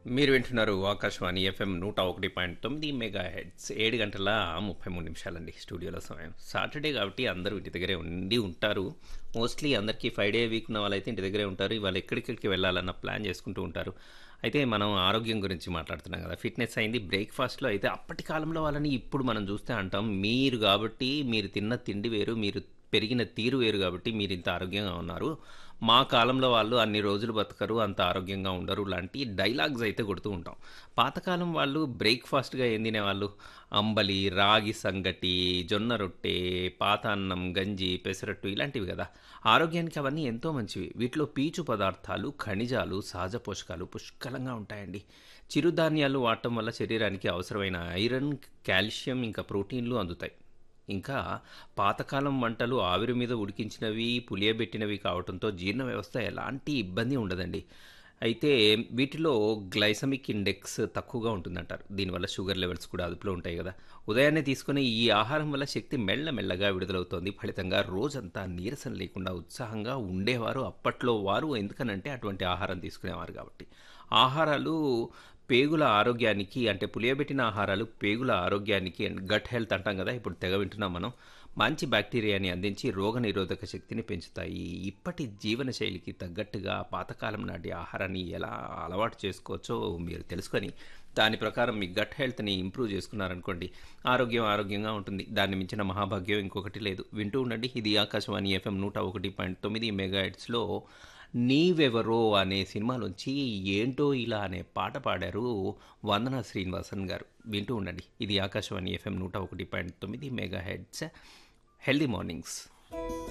మీరు వింటున్నారు ఆకాశవాణి ఎఫ్ఎం నూట ఒకటి పాయింట్ తొమ్మిది మెగా హెడ్స్ ఏడు గంటల ముప్పై మూడు నిమిషాలండి స్టూడియోలో సమయం సాటర్డే కాబట్టి అందరూ ఇంటి దగ్గరే ఉండి ఉంటారు మోస్ట్లీ అందరికీ ఫైవ్ డే వీక్ ఉన్న వాళ్ళైతే ఇంటి దగ్గరే ఉంటారు ఇవాళ ఎక్కడికెక్కడికి వెళ్ళాలన్న ప్లాన్ చేసుకుంటూ ఉంటారు అయితే మనం ఆరోగ్యం గురించి మాట్లాడుతున్నాం కదా ఫిట్నెస్ అయింది బ్రేక్ఫాస్ట్లో అయితే అప్పటి కాలంలో వాళ్ళని ఇప్పుడు మనం చూస్తే అంటాం మీరు కాబట్టి మీరు తిన్న తిండి వేరు మీరు పెరిగిన తీరు వేరు కాబట్టి మీరు ఇంత ఆరోగ్యంగా ఉన్నారు మా కాలంలో వాళ్ళు అన్ని రోజులు బతకరు అంత ఆరోగ్యంగా ఉండరు లాంటి డైలాగ్స్ అయితే కొడుతూ ఉంటాం పాతకాలం వాళ్ళు బ్రేక్ఫాస్ట్గా ఏం తినేవాళ్ళు అంబలి రాగి సంగటి జొన్న రొట్టె పాత అన్నం గంజి పెసరట్టు ఇలాంటివి కదా ఆరోగ్యానికి అవన్నీ ఎంతో మంచివి వీటిలో పీచు పదార్థాలు ఖనిజాలు సహజ పోషకాలు పుష్కలంగా ఉంటాయండి చిరుధాన్యాలు వాడటం వల్ల శరీరానికి అవసరమైన ఐరన్ కాల్షియం ఇంకా ప్రోటీన్లు అందుతాయి ఇంకా పాతకాలం వంటలు ఆవిరి మీద ఉడికించినవి పులియబెట్టినవి కావడంతో జీర్ణ వ్యవస్థ ఎలాంటి ఇబ్బంది ఉండదండి అయితే వీటిలో గ్లైసమిక్ ఇండెక్స్ తక్కువగా ఉంటుందంటారు దీనివల్ల షుగర్ లెవెల్స్ కూడా అదుపులో ఉంటాయి కదా ఉదయాన్నే తీసుకునే ఈ ఆహారం వల్ల శక్తి మెల్లమెల్లగా విడుదలవుతోంది ఫలితంగా రోజంతా నీరసం లేకుండా ఉత్సాహంగా ఉండేవారు అప్పట్లో వారు ఎందుకనంటే అటువంటి ఆహారం తీసుకునేవారు కాబట్టి ఆహారాలు పేగుల ఆరోగ్యానికి అంటే పులియబెట్టిన ఆహారాలు పేగుల ఆరోగ్యానికి అండ్ గట్ హెల్త్ అంటాం కదా ఇప్పుడు తెగ వింటున్నాం మనం మంచి బ్యాక్టీరియాని అందించి రోగనిరోధక శక్తిని పెంచుతాయి ఇప్పటి జీవనశైలికి తగ్గట్టుగా పాతకాలం నాటి ఆహారాన్ని ఎలా అలవాటు చేసుకోవచ్చో మీరు తెలుసుకొని దాని ప్రకారం మీ గట్ హెల్త్ని ఇంప్రూవ్ చేసుకున్నారనుకోండి ఆరోగ్యం ఆరోగ్యంగా ఉంటుంది దాన్ని మించిన మహాభాగ్యం ఇంకొకటి లేదు వింటూ ఉండండి ఇది ఆకాశవాణి ఎఫ్ఎం నూట ఒకటి పాయింట్ తొమ్మిది మెగాహెట్స్లో నీవెవరో అనే సినిమాలోంచి ఏంటో ఇలా అనే పాట పాడారు వందన శ్రీనివాసన్ గారు వింటూ ఉండండి ఇది ఆకాశవాణి ఎఫ్ఎం నూట ఒకటి పాయింట్ తొమ్మిది మెగా హెడ్స్ హెల్దీ మార్నింగ్స్